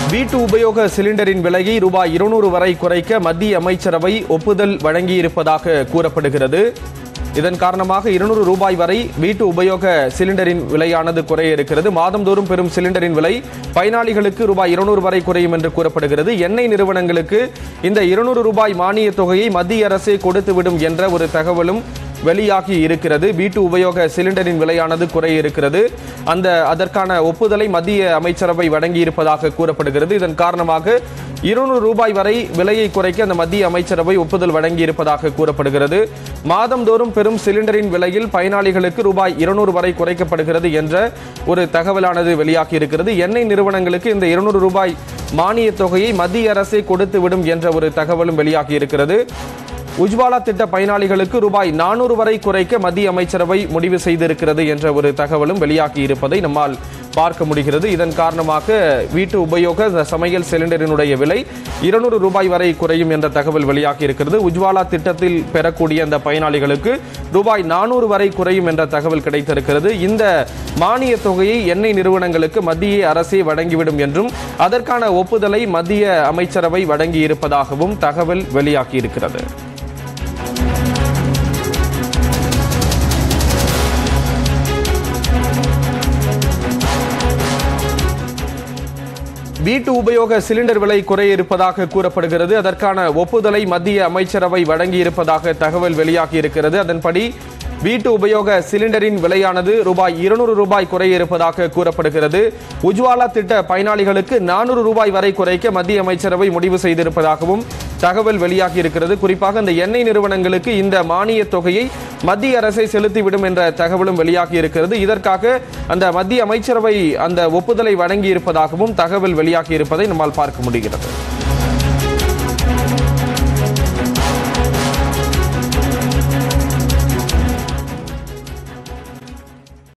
வீட்டு உபயோக சிலிண்டரின் விலையை ரூபாய் இருநூறு வரை குறைக்க மத்திய அமைச்சரவை ஒப்புதல் வழங்கியிருப்பதாக கூறப்படுகிறது இதன் காரணமாக இருநூறு ரூபாய் வரை வீட்டு உபயோக சிலிண்டரின் விலையானது குறைய இருக்கிறது மாதந்தோறும் பெறும் சிலிண்டரின் விலை பயனாளிகளுக்கு ரூபாய் இருநூறு வரை குறையும் என்று கூறப்படுகிறது எண்ணெய் நிறுவனங்களுக்கு இந்த இருநூறு ரூபாய் மானிய தொகையை மத்திய அரசே கொடுத்துவிடும் என்ற ஒரு தகவலும் வெளியாகி இருக்கிறது வீட்டு உபயோக சிலிண்டரின் விலையானது குறைய இருக்கிறது அந்த அதற்கான ஒப்புதலை மத்திய அமைச்சரவை வழங்கி இருப்பதாக கூறப்படுகிறது இதன் காரணமாக இருநூறு ரூபாய் வரை விலையை குறைக்க அந்த மத்திய அமைச்சரவை ஒப்புதல் வழங்கி இருப்பதாக கூறப்படுகிறது மாதந்தோறும் பெறும் சிலிண்டரின் விலையில் பயனாளிகளுக்கு ரூபாய் இருநூறு வரை குறைக்கப்படுகிறது என்ற ஒரு தகவலானது வெளியாகி இருக்கிறது எண்ணெய் நிறுவனங்களுக்கு இந்த இருநூறு ரூபாய் மானிய தொகையை மத்திய அரசே கொடுத்துவிடும் என்ற ஒரு தகவலும் வெளியாகி இருக்கிறது உஜ்வாலா திட்ட பயனாளிகளுக்கு ரூபாய் நானூறு வரை குறைக்க மத்திய அமைச்சரவை முடிவு செய்திருக்கிறது என்ற ஒரு தகவலும் வெளியாகி இருப்பதை நம்மால் பார்க்க முடிகிறது இதன் காரணமாக வீட்டு உபயோக இந்த சமையல் சிலிண்டரினுடைய விலை இருநூறு ரூபாய் வரை குறையும் என்ற தகவல் வெளியாகி இருக்கிறது உஜ்வாலா திட்டத்தில் பெறக்கூடிய அந்த பயனாளிகளுக்கு ரூபாய் நானூறு வரை குறையும் என்ற தகவல் கிடைத்திருக்கிறது இந்த மானிய தொகையை எண்ணெய் நிறுவனங்களுக்கு மத்திய அரசே வழங்கிவிடும் என்றும் அதற்கான ஒப்புதலை மத்திய அமைச்சரவை வழங்கி இருப்பதாகவும் தகவல் வெளியாகி இருக்கிறது வீட்டு உபயோக சிலிண்டர் விலை குறைய இருப்பதாக கூறப்படுகிறது அதற்கான ஒப்புதலை மத்திய அமைச்சரவை வழங்கி இருப்பதாக தகவல் வெளியாகி இருக்கிறது அதன்படி வீட்டு உபயோக சிலிண்டரின் விலையானது ரூபாய் இருநூறு ரூபாய் குறைய இருப்பதாக கூறப்படுகிறது உஜ்வாலா திட்ட பயனாளிகளுக்கு நானூறு ரூபாய் வரை குறைக்க மத்திய அமைச்சரவை முடிவு செய்திருப்பதாகவும் தகவல் வெளியாகி இருக்கிறது குறிப்பாக இந்த எண்ணெய் நிறுவனங்களுக்கு இந்த மானிய தொகையை மத்திய அரசை செலுத்திவிடும் என்ற தகவலும் வெளியாகி இருக்கிறது இதற்காக அந்த மத்திய அமைச்சரவை அந்த ஒப்புதலை வழங்கி இருப்பதாகவும் தகவல் வெளியாகி இருப்பதை நம்மால் பார்க்க முடிகிறது